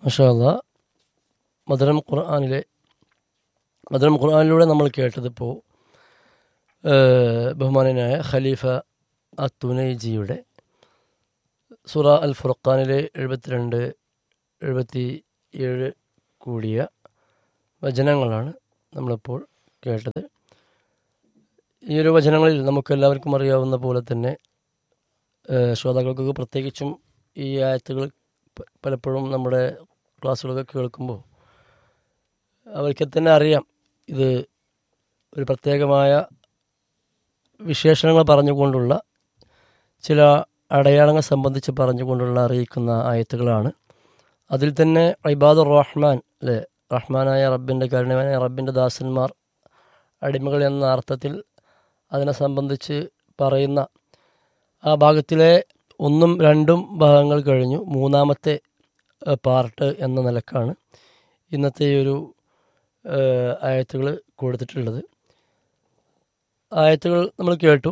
മഷാല്ല മധുരം ഖുർആാനിലെ മധുരം ഖുർആാനിലൂടെ നമ്മൾ കേട്ടതിപ്പോൾ ബഹുമാനനായ ഖലീഫ അത്തുനൈജിയുടെ സുറ അൽ ഫുർഖാനിലെ എഴുപത്തിരണ്ട് എഴുപത്തി ഏഴ് കൂടിയ വചനങ്ങളാണ് നമ്മളിപ്പോൾ കേട്ടത് ഈ ഒരു വചനങ്ങളിൽ നമുക്കെല്ലാവർക്കും അറിയാവുന്ന പോലെ തന്നെ ഏഹ് ശ്രോതാക്കൾക്കൊക്കെ പ്രത്യേകിച്ചും ഈ ആയത്തുകൾ പ- പലപ്പോഴും നമ്മുടെ ക്ലാസ്സുകളൊക്കെ കേൾക്കുമ്പോൾ അവർക്ക് തന്നെ അറിയാം ഇത് ഒരു പ്രത്യേകമായ വിശേഷണങ്ങൾ പറഞ്ഞുകൊണ്ടുള്ള ചില അടയാളങ്ങൾ സംബന്ധിച്ച് പറഞ്ഞുകൊണ്ടുള്ള അറിയിക്കുന്ന ആയത്തുകളാണ് അതിൽ തന്നെ ഇബാദുർ റഹ്മാൻ അല്ലേ റഹ്മാനായ റബ്ബിൻ്റെ കരുണവാനായ റബ്ബിൻ്റെ ദാസന്മാർ അടിമകൾ എന്ന അർത്ഥത്തിൽ അതിനെ സംബന്ധിച്ച് പറയുന്ന ആ ഭാഗത്തിലെ ഒന്നും രണ്ടും ഭാഗങ്ങൾ കഴിഞ്ഞു മൂന്നാമത്തെ പാർട്ട് എന്ന നിലക്കാണ് ഇന്നത്തെ ഈ ഒരു ആയത്തുകൾ കൊടുത്തിട്ടുള്ളത് ആയത്തുകൾ നമ്മൾ കേട്ടു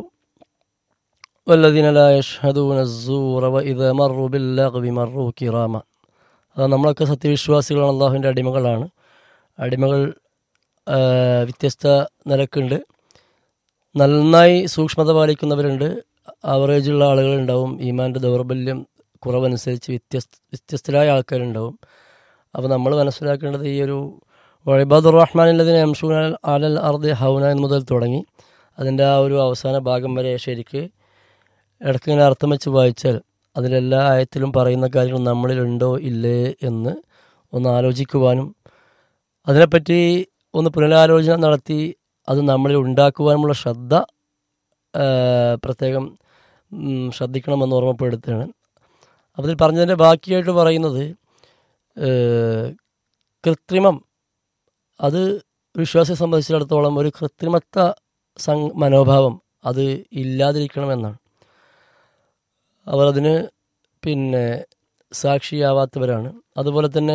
വല്ലദീന ലാ യഷ്ഹദൂന الزور وإذا مروا باللغو مروا كراما അത് നമ്മളൊക്കെ സത്യവിശ്വാസികളാണ് അള്ളാഹുവിൻ്റെ അടിമകളാണ് അടിമകൾ ആ, വ്യത്യസ്ത നിലക്കുണ്ട് നന്നായി സൂക്ഷ്മത പാലിക്കുന്നവരുണ്ട് ആവറേജുള്ള ആളുകളുണ്ടാവും ഈമാൻ്റെ ദൗർബല്യം കുറവനുസരിച്ച് വ്യത്യസ്ത വ്യത്യസ്തരായ ആൾക്കാരുണ്ടാവും അപ്പോൾ നമ്മൾ മനസ്സിലാക്കേണ്ടത് ഈ ഒരു വഴിബാദുർ റഹ്മാനുള്ളതിനെ അംഷൂൻ അലൽ അർദ് ഹൗന എന്ന് മുതൽ തുടങ്ങി അതിൻ്റെ ആ ഒരു അവസാന ഭാഗം വരെ ശരിക്ക് ഇടയ്ക്ക് ഇങ്ങനെ അർത്ഥം വെച്ച് വായിച്ചാൽ അതിലെല്ലാ ആയത്തിലും പറയുന്ന കാര്യങ്ങൾ നമ്മളിലുണ്ടോ ഇല്ലേ എന്ന് ഒന്ന് ആലോചിക്കുവാനും അതിനെപ്പറ്റി ഒന്ന് പുനരാലോചന നടത്തി അത് നമ്മളിൽ ഉണ്ടാക്കുവാനുമുള്ള ശ്രദ്ധ ആ, പ്രത്യേകം ഉം, ശ്രദ്ധിക്കണമെന്ന് ഓർമ്മപ്പെടുത്തുകയാണ് അപ്പോൾ ഇതിൽ പറഞ്ഞതിൻ്റെ ബാക്കിയായിട്ട് പറയുന്നത് ഏഹ്, കൃത്രിമം അത് വിശ്വാസിയെ സംബന്ധിച്ചിടത്തോളം ഒരു കൃത്രിമത്വ സം മനോഭാവം അത് ഇല്ലാതിരിക്കണമെന്നാണ് അവർ അതിന് പിന്നെ സാക്ഷിയാവാത്തവരാണ് അതുപോലെ തന്നെ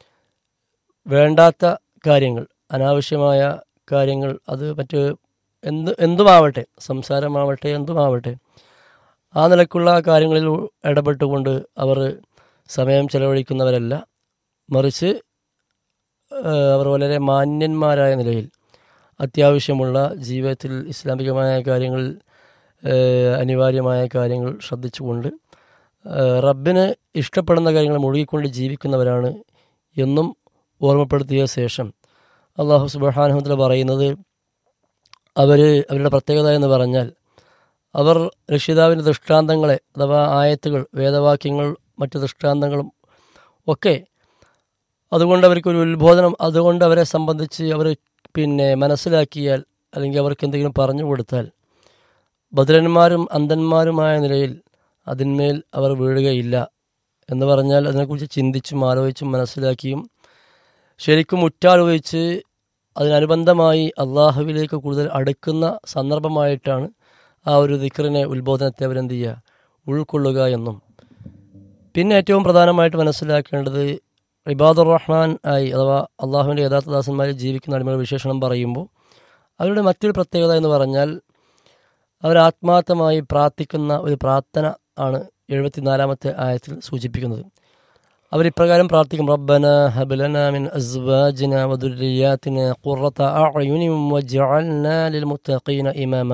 വേണ്ടാത്ത കാര്യങ്ങൾ അനാവശ്യമായ കാര്യങ്ങൾ അത് മറ്റ് എന്ത് എന്തുമാവട്ടെ സംസാരമാവട്ടെ എന്തുമാവട്ടെ ആ നിലക്കുള്ള കാര്യങ്ങളിൽ ഇടപെട്ടുകൊണ്ട് അവർ സമയം ചെലവഴിക്കുന്നവരല്ല മറിച്ച് ആ, അവർ വളരെ മാന്യന്മാരായ നിലയിൽ അത്യാവശ്യമുള്ള ജീവിതത്തിൽ ഇസ്ലാമികമായ കാര്യങ്ങൾ ആ, അനിവാര്യമായ കാര്യങ്ങൾ ശ്രദ്ധിച്ചുകൊണ്ട് ആ, റബ്ബിന് ഇഷ്ടപ്പെടുന്ന കാര്യങ്ങൾ മുഴുകിക്കൊണ്ട് ജീവിക്കുന്നവരാണ് എന്നും ഓർമ്മപ്പെടുത്തിയ ശേഷം അള്ളാഹു സുബാനുഹത്തിൽ പറയുന്നത് അവർ അവരുടെ പ്രത്യേകത എന്ന് പറഞ്ഞാൽ അവർ രക്ഷിതാവിൻ്റെ ദൃഷ്ടാന്തങ്ങളെ അഥവാ ആയത്തുകൾ വേദവാക്യങ്ങൾ മറ്റ് ദൃഷ്ടാന്തങ്ങളും ഒക്കെ അതുകൊണ്ട് അവർക്കൊരു ഉത്ബോധനം അതുകൊണ്ട് അവരെ സംബന്ധിച്ച് അവർ പിന്നെ മനസ്സിലാക്കിയാൽ അല്ലെങ്കിൽ അവർക്ക് എന്തെങ്കിലും പറഞ്ഞു കൊടുത്താൽ ഭദ്രന്മാരും അന്ധന്മാരുമായ നിലയിൽ അതിന്മേൽ അവർ വീഴുകയില്ല എന്ന് പറഞ്ഞാൽ അതിനെക്കുറിച്ച് ചിന്തിച്ചും ആലോചിച്ചും മനസ്സിലാക്കിയും ശരിക്കും ഉറ്റാലോചിച്ച് അതിനനുബന്ധമായി അള്ളാഹുവിലേക്ക് കൂടുതൽ അടുക്കുന്ന സന്ദർഭമായിട്ടാണ് ആ ഒരു ദിക്റിനെ ഉത്ബോധനത്തെ അവരെന്ത് ചെയ്യുക ഉൾക്കൊള്ളുക എന്നും പിന്നെ ഏറ്റവും പ്രധാനമായിട്ട് മനസ്സിലാക്കേണ്ടത് ഇബാദുർ റഹ്മാൻ ആയി അഥവാ അള്ളാഹുവിൻ്റെ യഥാർത്ഥ ദാസന്മാരിൽ ജീവിക്കുന്ന അടിമയുടെ വിശേഷണം പറയുമ്പോൾ അവരുടെ മറ്റൊരു പ്രത്യേകത എന്ന് പറഞ്ഞാൽ അവർ ആത്മാർത്ഥമായി പ്രാർത്ഥിക്കുന്ന ഒരു പ്രാർത്ഥന ആണ് എഴുപത്തിനാലാമത്തെ ആയത്തിൽ സൂചിപ്പിക്കുന്നത് അവരിപ്രകാരം പ്രാർത്ഥിക്കും റബ്ബന ഹബലന മിൻ അസ്വാജിന വദുരിയാത്തിന ഖുറത അഅയുനിൻ വജഅൽന ലിൽമുത്തഖീന ഇമാമ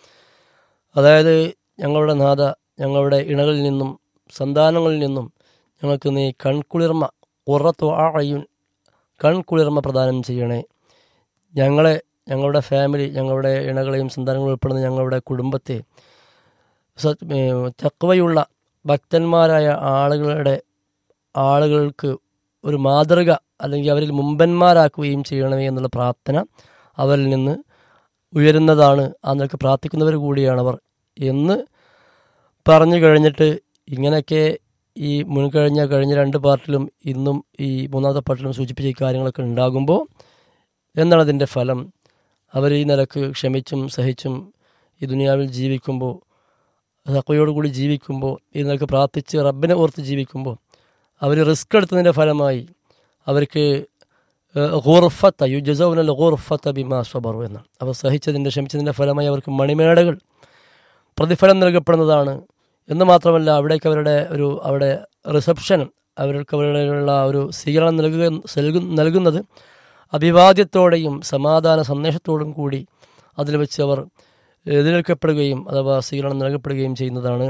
അതായത് ഞങ്ങളുടെ നാഥ ഞങ്ങളുടെ ഇണകളിൽ നിന്നും സന്താനങ്ങളിൽ നിന്നും ഞങ്ങൾക്ക് നീ കൺകുളിർമ ഖുറത്തു അഅയുൻ കൺകുളിർമ പ്രദാനം ചെയ്യണേ ഞങ്ങളെ ഞങ്ങളുടെ ഫാമിലി ഞങ്ങളുടെ ഇണകളെയും സന്താനങ്ങളും ഉൾപ്പെടുന്ന ഞങ്ങളുടെ കുടുംബത്തെ സത്- ഏ, തക്വയുള്ള ഭക്തന്മാരായ ആളുകളുടെ ആളുകൾക്ക് ഒരു മാതൃക അല്ലെങ്കിൽ അവരിൽ മുമ്പന്മാരാക്കുകയും ചെയ്യണമേ എന്നുള്ള പ്രാർത്ഥന അവരിൽ നിന്ന് ഉയരുന്നതാണ് ആ നിലക്ക് പ്രാർത്ഥിക്കുന്നവർ കൂടിയാണ് അവർ എന്ന് പറഞ്ഞു കഴിഞ്ഞിട്ട് ഇങ്ങനെയൊക്കെ ഈ മുൻകഴിഞ്ഞ കഴിഞ്ഞ രണ്ട് പാർട്ടിലും ഇന്നും ഈ മൂന്നാമത്തെ പാർട്ടിലും സൂചിപ്പിച്ച ഈ കാര്യങ്ങളൊക്കെ ഉണ്ടാകുമ്പോൾ എന്താണ് അതിൻ്റെ ഫലം അവർ ഈ നിലക്ക് ക്ഷമിച്ചും സഹിച്ചും ഈ ദുനിയാവിൽ ജീവിക്കുമ്പോൾ തക്കയോടുകൂടി ജീവിക്കുമ്പോൾ ഈ നിലക്ക് പ്രാർത്ഥിച്ച് റബ്ബിനെ ഓർത്ത് ജീവിക്കുമ്പോൾ അവർ റിസ്ക് എടുത്തതിൻ്റെ ഫലമായി അവർക്ക് ഗോർഫത്ത യു ജസൗനൽ ഗോർഫത്ത ബിമാ സ്വബറു എന്നാണ് അവർ സഹിച്ചതിൻ്റെ ക്ഷമിച്ചതിൻ്റെ ഫലമായി അവർക്ക് മണിമേടകൾ പ്രതിഫലം നൽകപ്പെടുന്നതാണ് എന്ന് മാത്രമല്ല അവിടേക്ക് അവരുടെ ഒരു അവിടെ റിസപ്ഷൻ അവർക്ക് അവരുടെയുള്ള ഒരു സ്വീകരണം നൽകുക നൽകു നൽകുന്നത് അഭിവാദ്യത്തോടെയും സമാധാന സന്ദേശത്തോടും കൂടി അതിൽ വെച്ച് അവർ എതിരേൽക്കപ്പെടുകയും അഥവാ സ്വീകരണം നൽകപ്പെടുകയും ചെയ്യുന്നതാണ്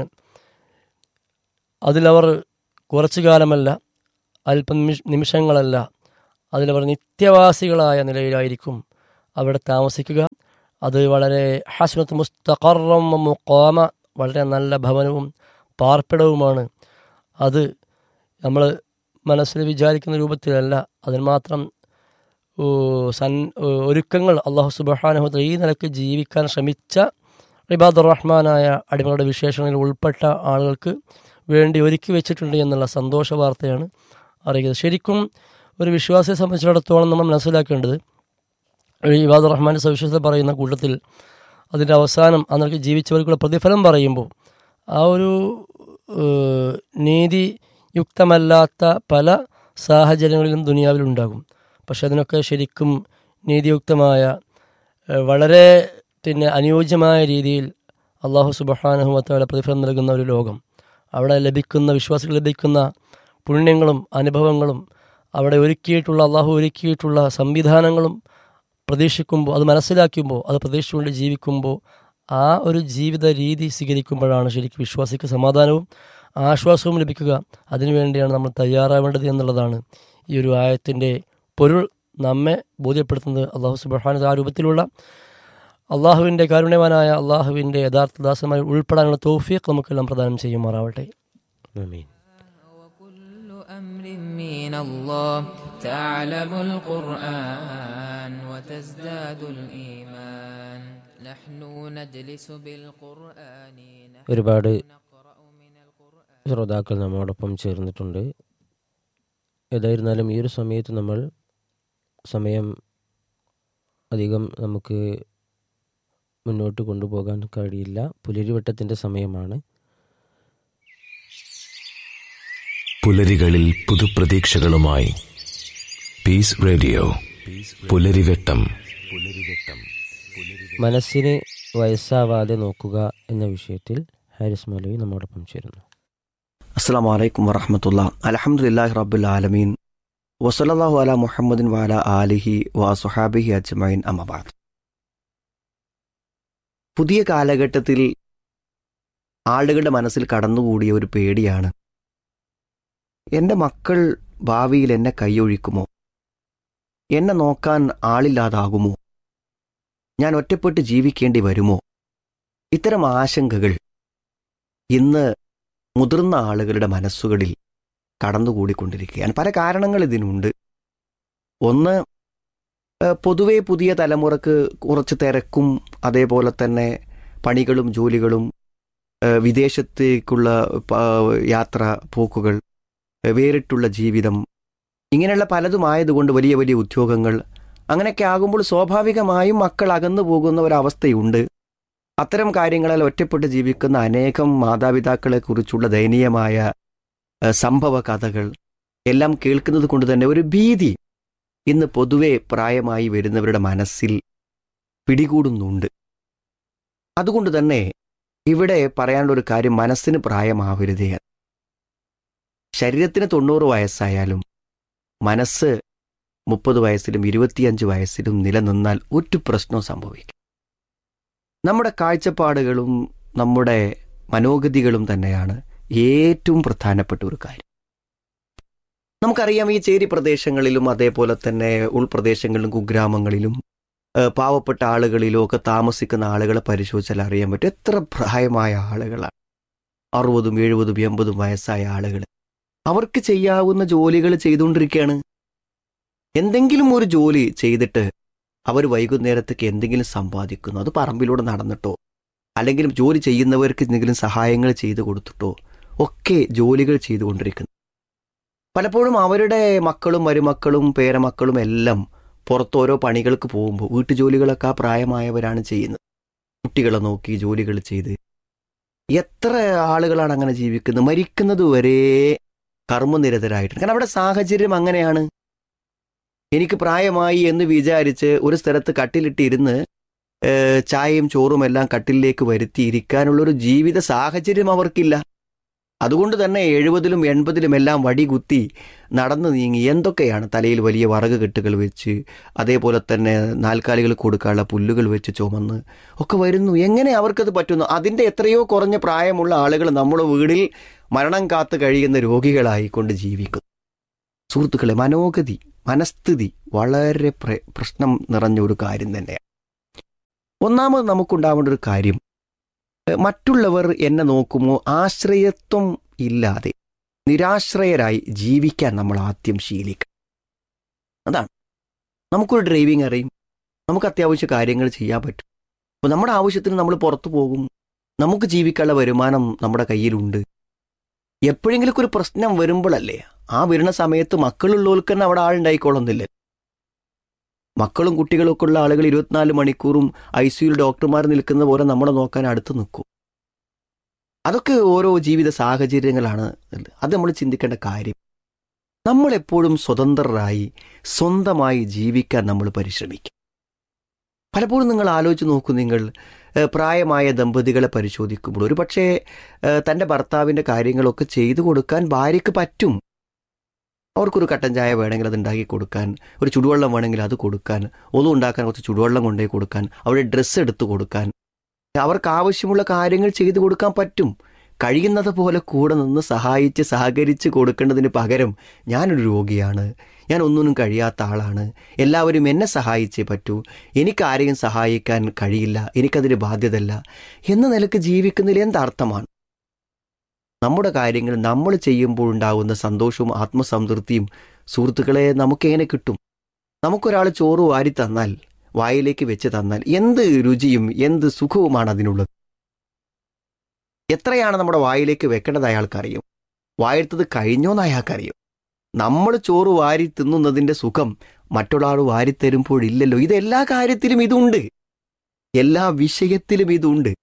അതിലവർ കുറച്ചു കാലമല്ല അല്പ നിമിഷ നിമിഷങ്ങളല്ല അതിലവർ നിത്യവാസികളായ നിലയിലായിരിക്കും അവിടെ താമസിക്കുക അത് വളരെ ഹസ്നത്ത് മുസ്തഖറം മുഖാമ വളരെ നല്ല ഭവനവും പാർപ്പിടവുമാണ് അത് നമ്മൾ മനസ്സിൽ വിചാരിക്കുന്ന രൂപത്തിലല്ല അതിന് മാത്രം ഓ, സൻ ഓ, ഒരുക്കങ്ങൾ അള്ളാഹു സുബഹാനഹുദ ഈ നിലക്ക് ജീവിക്കാൻ ശ്രമിച്ച ഇബാദുർ റഹ്മാനായ അടിമകളുടെ വിശേഷങ്ങളിൽ ഉൾപ്പെട്ട ആളുകൾക്ക് വേണ്ടി ഒരുക്കി വെച്ചിട്ടുണ്ട് എന്നുള്ള സന്തോഷ വാർത്തയാണ് അറിയിക്കുന്നത് ശരിക്കും ഒരു വിശ്വാസിയെ സംബന്ധിച്ചിടത്തോളം നമ്മൾ മനസ്സിലാക്കേണ്ടത് ഒരു ഇബാദുർ റഹ്മാൻ്റെ സവിശേഷത പറയുന്ന കൂട്ടത്തിൽ അതിൻ്റെ അവസാനം അന്നേക്ക് ജീവിച്ചവർക്കുള്ള പ്രതിഫലം പറയുമ്പോൾ ആ ഒരു ഏഹ്, നീതിയുക്തമല്ലാത്ത പല സാഹചര്യങ്ങളിലും ദുനിയാവിലുണ്ടാകും പക്ഷെ അതിനൊക്കെ ശരിക്കും നീതിയുക്തമായ ഏഹ്, വളരെ പിന്നെ അനുയോജ്യമായ രീതിയിൽ അള്ളാഹു സുബഹാനുഹമത്തോടെ പ്രതിഫലം നൽകുന്ന ഒരു ലോകം അവിടെ ലഭിക്കുന്ന വിശ്വാസികൾ ലഭിക്കുന്ന പുണ്യങ്ങളും അനുഭവങ്ങളും അവിടെ ഒരുക്കിയിട്ടുള്ള അള്ളാഹു ഒരുക്കിയിട്ടുള്ള സംവിധാനങ്ങളും പ്രതീക്ഷിക്കുമ്പോൾ അത് മനസ്സിലാക്കുമ്പോൾ അത് പ്രതീക്ഷിച്ചുകൊണ്ട് ജീവിക്കുമ്പോൾ ആ ഒരു ജീവിത രീതി സ്വീകരിക്കുമ്പോഴാണ് ശരിക്കും വിശ്വാസിക്ക് സമാധാനവും ആശ്വാസവും ലഭിക്കുക അതിനുവേണ്ടിയാണ് നമ്മൾ തയ്യാറാവേണ്ടത് എന്നുള്ളതാണ് ഈ ഒരു ആയത്തിൻ്റെ പൊരുൾ നമ്മെ ബോധ്യപ്പെടുത്തുന്നത് അള്ളാഹു സുബഹാന ആ രൂപത്തിലുള്ള അള്ളാഹുവിൻ്റെ കാരുണ്യവാനായ അള്ളാഹുവിൻ്റെ യഥാർത്ഥ ദാസമായി ഉൾപ്പെടാനുള്ള തോഫീഖ് നമുക്കെല്ലാം പ്രദാനം ചെയ്യുമാറാവട്ടെ ആമീൻ وكل أمر من الله تعلم القرآن وتزداد الإيمان نحن نجلس بالقرآن نحن ഒരുപാട് نقرأ من القرآن ശ്രോതാക്കൾ നമ്മോടൊപ്പം ചേർന്നിട്ടുണ്ട് ഏതായിരുന്നാലും ഈ ഒരു സമയത്ത് നമ്മൾ സമയം അധികം നമുക്ക് മുന്നോട്ട് കൊണ്ടുപോകാൻ കഴിയില്ല പുലരിവട്ടത്തിൻ്റെ സമയമാണ് പുലരികളിൽ പുതുപ്രതീക്ഷകളുമായി പീസ് റേഡിയോ പുലരിവെട്ടം മനസ്സിന് വയസ്സാവാതെ നോക്കുക എന്ന വിഷയത്തിൽ ഹാരിസ് മൗലവി നമ്മോടൊപ്പം ചേരുന്നു അസ്സാം വലൈക്കും വറഹമത്തുള്ള അലഹമുല്ലാഹി റബ്ബുൽ ആലമീൻ വസലല്ലാഹു അല മുഹമ്മദിൻ വാല ആലിഹി വസുഹാബിഹി അജ്മൈൻ അമബാദ് പുതിയ കാലഘട്ടത്തിൽ ആളുകളുടെ മനസ്സിൽ കടന്നുകൂടിയ ഒരു പേടിയാണ് എൻ്റെ മക്കൾ ഭാവിയിൽ എന്നെ കൈയൊഴിക്കുമോ എന്നെ നോക്കാൻ ആളില്ലാതാകുമോ ഞാൻ ഒറ്റപ്പെട്ട് ജീവിക്കേണ്ടി വരുമോ ഇത്തരം ആശങ്കകൾ ഇന്ന് മുതിർന്ന ആളുകളുടെ മനസ്സുകളിൽ കടന്നുകൂടിക്കൊണ്ടിരിക്കുകയാണ് പല കാരണങ്ങൾ ഇതിനുണ്ട് ഒന്ന് ഏഹ്, പൊതുവെ പുതിയ തലമുറക്ക് കുറച്ച് തിരക്കും അതേപോലെ തന്നെ പണികളും ജോലികളും ഏഹ്, വിദേശത്തേക്കുള്ള പ- യാത്ര പോക്കുകൾ ഏഹ്, വേറിട്ടുള്ള ജീവിതം ഇങ്ങനെയുള്ള പലതും ആയതുകൊണ്ട് വലിയ വലിയ ഉദ്യോഗങ്ങൾ അങ്ങനെയൊക്കെ ആകുമ്പോൾ സ്വാഭാവികമായും മക്കൾ അകന്നു പോകുന്ന ഒരവസ്ഥയുണ്ട് അത്തരം കാര്യങ്ങളിൽ ഒറ്റപ്പെട്ട് ജീവിക്കുന്ന അനേകം മാതാപിതാക്കളെ കുറിച്ചുള്ള ദയനീയമായ ഏഹ്, സംഭവ കഥകൾ എല്ലാം കേൾക്കുന്നത് കൊണ്ട് തന്നെ ഒരു ഭീതി ഇന്ന് പൊതുവെ പ്രായമായി വരുന്നവരുടെ മനസ്സിൽ പിടികൂടുന്നുണ്ട് അതുകൊണ്ട് തന്നെ ഇവിടെ പറയാനുള്ള ഒരു കാര്യം മനസ്സിന് പ്രായമാവരുതേ ശരീരത്തിന് തൊണ്ണൂറ് വയസ്സായാലും മനസ്സ് മുപ്പത് വയസ്സിലും ഇരുപത്തിയഞ്ച് വയസ്സിലും നിലനിന്നാൽ ഒരു പ്രശ്നവും സംഭവിക്കും നമ്മുടെ കാഴ്ചപ്പാടുകളും നമ്മുടെ മനോഗതികളും തന്നെയാണ് ഏറ്റവും പ്രധാനപ്പെട്ട ഒരു കാര്യം നമുക്കറിയാം ഈ ചേരി പ്രദേശങ്ങളിലും അതേപോലെ തന്നെ ഉൾപ്രദേശങ്ങളിലും കുഗ്രാമങ്ങളിലും ഏഹ്, പാവപ്പെട്ട ആളുകളിലും ഒക്കെ താമസിക്കുന്ന ആളുകളെ പരിശോധിച്ചാൽ അറിയാൻ പറ്റും എത്ര പ്രായമായ ആളുകളാണ് അറുപതും എഴുപതും എൺപതും വയസ്സായ ആളുകൾ അവർക്ക് ചെയ്യാവുന്ന ജോലികൾ ചെയ്തുകൊണ്ടിരിക്കുകയാണ് എന്തെങ്കിലും ഒരു ജോലി ചെയ്തിട്ട് അവർ വൈകുന്നേരത്തേക്ക് എന്തെങ്കിലും സമ്പാദിക്കുന്നു അത് പറമ്പിലൂടെ നടന്നിട്ടോ അല്ലെങ്കിൽ ജോലി ചെയ്യുന്നവർക്ക് എന്തെങ്കിലും സഹായങ്ങൾ ചെയ്തു കൊടുത്തിട്ടോ ഒക്കെ ജോലികൾ ചെയ്തുകൊണ്ടിരിക്കുന്നു പലപ്പോഴും അവരുടെ മക്കളും മരുമക്കളും പേരമക്കളും എല്ലാം പുറത്ത് ഓരോ പണികൾക്ക് പോകുമ്പോൾ വീട്ടുജോലികളൊക്കെ ആ പ്രായമായവരാണ് ചെയ്യുന്നത് കുട്ടികളെ നോക്കി ജോലികൾ ചെയ്ത് എത്ര ആളുകളാണ് അങ്ങനെ ജീവിക്കുന്നത് മരിക്കുന്നത് വരെ കർമ്മനിരതരായിട്ട് കാരണം അവിടെ സാഹചര്യം അങ്ങനെയാണ് എനിക്ക് പ്രായമായി എന്ന് വിചാരിച്ച് ഒരു സ്ഥലത്ത് കട്ടിലിട്ടിരുന്ന് ഏഹ്, ചായയും ചോറും എല്ലാം കട്ടിലേക്ക് വരുത്തി ഇരിക്കാനുള്ള ഒരു ജീവിത സാഹചര്യം അവർക്കില്ല അതുകൊണ്ട് തന്നെ എഴുപതിലും എൺപതിലും എല്ലാം വടി കുത്തി നടന്നു നീങ്ങി എന്തൊക്കെയാണ് തലയിൽ വലിയ വറക് കെട്ടുകൾ വെച്ച് അതേപോലെ തന്നെ നാൽക്കാലികൾ കൊടുക്കാനുള്ള പുല്ലുകൾ വെച്ച് ചുമന്ന് ഒക്കെ വരുന്നു എങ്ങനെ അവർക്കത് പറ്റുന്നു അതിൻ്റെ എത്രയോ കുറഞ്ഞ പ്രായമുള്ള ആളുകൾ നമ്മുടെ വീടിൽ മരണം കാത്ത് കഴിയുന്ന രോഗികളായിക്കൊണ്ട് ജീവിക്കുന്നു സുഹൃത്തുക്കളെ മനോഗതി മനസ്ഥിതി വളരെ പ്ര- പ്രശ്നം നിറഞ്ഞ ഒരു കാര്യം തന്നെയാണ് ഒന്നാമത് നമുക്കുണ്ടാവേണ്ട ഒരു കാര്യം എഹ്, മറ്റുള്ളവർ എന്നെ നോക്കുമോ ആശ്രയത്വം ഇല്ലാതെ നിരാശ്രയരായി ജീവിക്കാൻ നമ്മൾ ആദ്യം ശീലിക്കണം അതാണ് നമുക്കൊരു ഡ്രൈവിംഗ് അറിയും നമുക്ക് അത്യാവശ്യ കാര്യങ്ങൾ ചെയ്യാൻ പറ്റും അപ്പോൾ നമ്മുടെ ആവശ്യത്തിന് നമ്മൾ പുറത്തു പോകും നമുക്ക് ജീവിക്കാനുള്ള വരുമാനം നമ്മുടെ കയ്യിലുണ്ട് എപ്പോഴെങ്കിലും ഒരു പ്രശ്നം വരുമ്പോഴല്ലേ ആ വരുന്ന സമയത്ത് മക്കളുള്ളവർക്ക് തന്നെ അവിടെ ആളുണ്ടായിക്കോളുന്നില്ല മക്കളും കുട്ടികളും ഒക്കെ ഉള്ള ആളുകൾ ഇരുപത്തിനാല് മണിക്കൂറും ഐ സിയുൽ ഡോക്ടർമാർ നിൽക്കുന്ന പോലെ നമ്മളെ നോക്കാൻ അടുത്ത് നിൽക്കും അതൊക്കെ ഓരോ ജീവിത സാഹചര്യങ്ങളാണ് അത് നമ്മൾ ചിന്തിക്കേണ്ട കാര്യം നമ്മൾ എപ്പോഴും സ്വതന്ത്രരായി സ്വന്തമായി ജീവിക്കാൻ നമ്മൾ പരിശ്രമിക്കും പലപ്പോഴും നിങ്ങൾ ആലോചിച്ച് നോക്കൂ നിങ്ങൾ ഏഹ്, പ്രായമായ ദമ്പതികളെ പരിശോധിക്കുമ്പോൾ ഒരു പക്ഷേ ഏഹ്, തൻ്റെ ഭർത്താവിൻ്റെ കാര്യങ്ങളൊക്കെ ചെയ്തു കൊടുക്കാൻ ഭാര്യയ്ക്ക് പറ്റും അവർക്കൊരു കട്ടൻ ചായ വേണമെങ്കിൽ അത് ഉണ്ടാക്കി കൊടുക്കാൻ ഒരു ചുടുവെള്ളം വേണമെങ്കിൽ അത് കൊടുക്കാൻ ഒന്നും ഉണ്ടാക്കാൻ കുറച്ച് ചുടുവെള്ളം കൊണ്ടുപോയി കൊടുക്കാൻ അവരുടെ ഡ്രസ്സ് എടുത്തു കൊടുക്കാൻ അവർക്ക് ആവശ്യമുള്ള കാര്യങ്ങൾ ചെയ്തു കൊടുക്കാൻ പറ്റും കഴിയുന്നത് പോലെ കൂടെ നിന്ന് സഹായിച്ച് സഹകരിച്ച് കൊടുക്കേണ്ടതിന് പകരം ഞാനൊരു രോഗിയാണ് ഞാൻ ഒന്നിനും കഴിയാത്ത ആളാണ് എല്ലാവരും എന്നെ സഹായിച്ചേ പറ്റൂ എനിക്ക് ആരെയും സഹായിക്കാൻ കഴിയില്ല എനിക്കതിന് ബാധ്യതല്ല എന്ന നിലക്ക് ജീവിക്കുന്നതിൽ എന്തർത്ഥമാണ് നമ്മുടെ കാര്യങ്ങൾ നമ്മൾ ചെയ്യുമ്പോൾ ഉണ്ടാകുന്ന സന്തോഷവും ആത്മസംതൃപ്തിയും സുഹൃത്തുക്കളെ നമുക്കെങ്ങനെ കിട്ടും നമുക്കൊരാൾ ചോറ് വാരി തന്നാൽ വായിലേക്ക് വെച്ച് തന്നാൽ എന്ത് രുചിയും എന്ത് സുഖവുമാണ് അതിനുള്ളത് എത്രയാണ് നമ്മുടെ വായിലേക്ക് വെക്കേണ്ടത് അയാൾക്കറിയും വായെടുത്തത് കഴിഞ്ഞോന്ന് അയാൾക്കറിയും നമ്മൾ ചോറ് വാരി തിന്നുന്നതിന്റെ സുഖം മറ്റുള്ള ആൾ വാരിത്തരുമ്പോഴില്ലല്ലോ ഇത് എല്ലാ കാര്യത്തിലും ഇതുണ്ട് എല്ലാ വിഷയത്തിലും ഇതുണ്ട്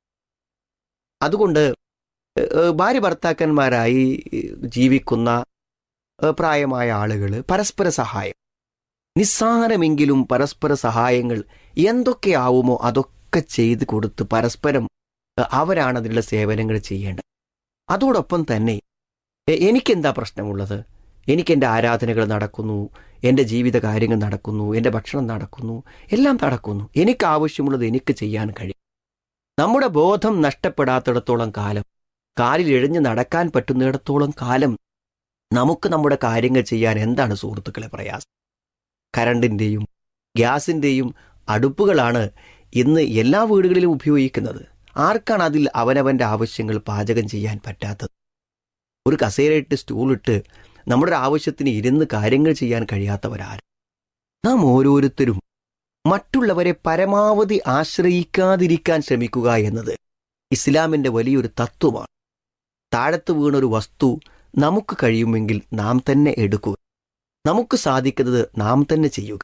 അതുകൊണ്ട് ഏഹ്, ഭാര്യ ഭർത്താക്കന്മാരായി ജീവിക്കുന്ന ഏഹ്, പ്രായമായ ആളുകൾ പരസ്പര സഹായം നിസ്സാരമെങ്കിലും പരസ്പര സഹായങ്ങൾ എന്തൊക്കെയാവുമോ അതൊക്കെ ചെയ്ത് കൊടുത്ത് പരസ്പരം ഏഹ്, അവരാണ് അതിനുള്ള സേവനങ്ങൾ ചെയ്യേണ്ടത് അതോടൊപ്പം തന്നെ എ- എനിക്കെന്താ പ്രശ്നമുള്ളത് എനിക്ക് എൻ്റെ ആരാധനകൾ നടക്കുന്നു എൻ്റെ ജീവിത കാര്യങ്ങൾ നടക്കുന്നു എൻ്റെ ഭക്ഷണം നടക്കുന്നു എല്ലാം നടക്കുന്നു എനിക്ക് ആവശ്യമുള്ളത് എനിക്ക് ചെയ്യാൻ കഴിയും നമ്മുടെ ബോധം നഷ്ടപ്പെടാത്തിടത്തോളം കാലം കാലിൽ എഴിഞ്ഞ് നടക്കാൻ പറ്റുന്നിടത്തോളം കാലം നമുക്ക് നമ്മുടെ കാര്യങ്ങൾ ചെയ്യാൻ എന്താണ് സുഹൃത്തുക്കളെ പ്രയാസം കരണ്ടിൻ്റെയും ഗ്യാസിൻ്റെയും അടുപ്പുകളാണ് ഇന്ന് എല്ലാ വീടുകളിലും ഉപയോഗിക്കുന്നത് ആർക്കാണ് അതിൽ അവനവൻ്റെ ആവശ്യങ്ങൾ പാചകം ചെയ്യാൻ പറ്റാത്തത് ഒരു കസേരയിട്ട് സ്റ്റൂളിട്ട് നമ്മുടെ ഒരു ആവശ്യത്തിന് ഇരുന്ന് കാര്യങ്ങൾ ചെയ്യാൻ കഴിയാത്തവരാരും നാം ഓരോരുത്തരും മറ്റുള്ളവരെ പരമാവധി ആശ്രയിക്കാതിരിക്കാൻ ശ്രമിക്കുക എന്നത് ഇസ്ലാമിന്റെ വലിയൊരു തത്വമാണ് താഴത്ത് വീണൊരു വസ്തു നമുക്ക് കഴിയുമെങ്കിൽ നാം തന്നെ എടുക്കുക നമുക്ക് സാധിക്കുന്നത് നാം തന്നെ ചെയ്യുക